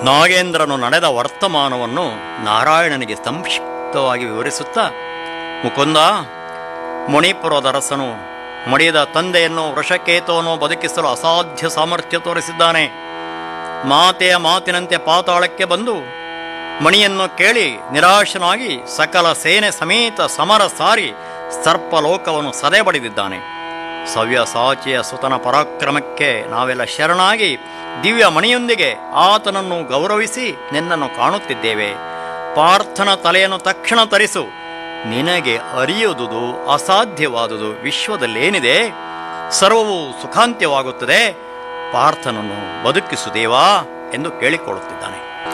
ನಾಗೇಂದ್ರನು ನಡೆದ ವರ್ತಮಾನವನ್ನು ನಾರಾಯಣನಿಗೆ ಸಂಕ್ಷಿಪ್ತವಾಗಿ ವಿವರಿಸುತ್ತಾ ಮುಕುಂದ ಮಣಿಪುರದ ಅರಸನು ಮಡಿದ ತಂದೆಯನ್ನು ವೃಷಕೇತುವನ್ನು ಬದುಕಿಸಲು ಅಸಾಧ್ಯ ಸಾಮರ್ಥ್ಯ ತೋರಿಸಿದ್ದಾನೆ ಮಾತೆಯ ಮಾತಿನಂತೆ ಪಾತಾಳಕ್ಕೆ ಬಂದು ಮಣಿಯನ್ನು ಕೇಳಿ ನಿರಾಶನಾಗಿ ಸಕಲ ಸೇನೆ ಸಮೇತ ಸಮರ ಸಾರಿ ಸರ್ಪಲೋಕವನ್ನು ಸದೆ ಬಡಿದಿದ್ದಾನೆ ಸವ್ಯಸಾಚಿಯ ಸುತನ ಪರಾಕ್ರಮಕ್ಕೆ ನಾವೆಲ್ಲ ಶರಣಾಗಿ ದಿವ್ಯ ಮಣಿಯೊಂದಿಗೆ ಆತನನ್ನು ಗೌರವಿಸಿ ನಿನ್ನನ್ನು ಕಾಣುತ್ತಿದ್ದೇವೆ ಪಾರ್ಥನ ತಲೆಯನ್ನು ತಕ್ಷಣ ತರಿಸು ನಿನಗೆ ಅರಿಯುವುದು ಅಸಾಧ್ಯವಾದುದು ವಿಶ್ವದಲ್ಲೇನಿದೆ ಸರ್ವವು ಸುಖಾಂತ್ಯವಾಗುತ್ತದೆ ಪಾರ್ಥನನ್ನು ಬದುಕಿಸು ದೇವಾ ಎಂದು ಕೇಳಿಕೊಳ್ಳುತ್ತಿದ್ದಾನೆ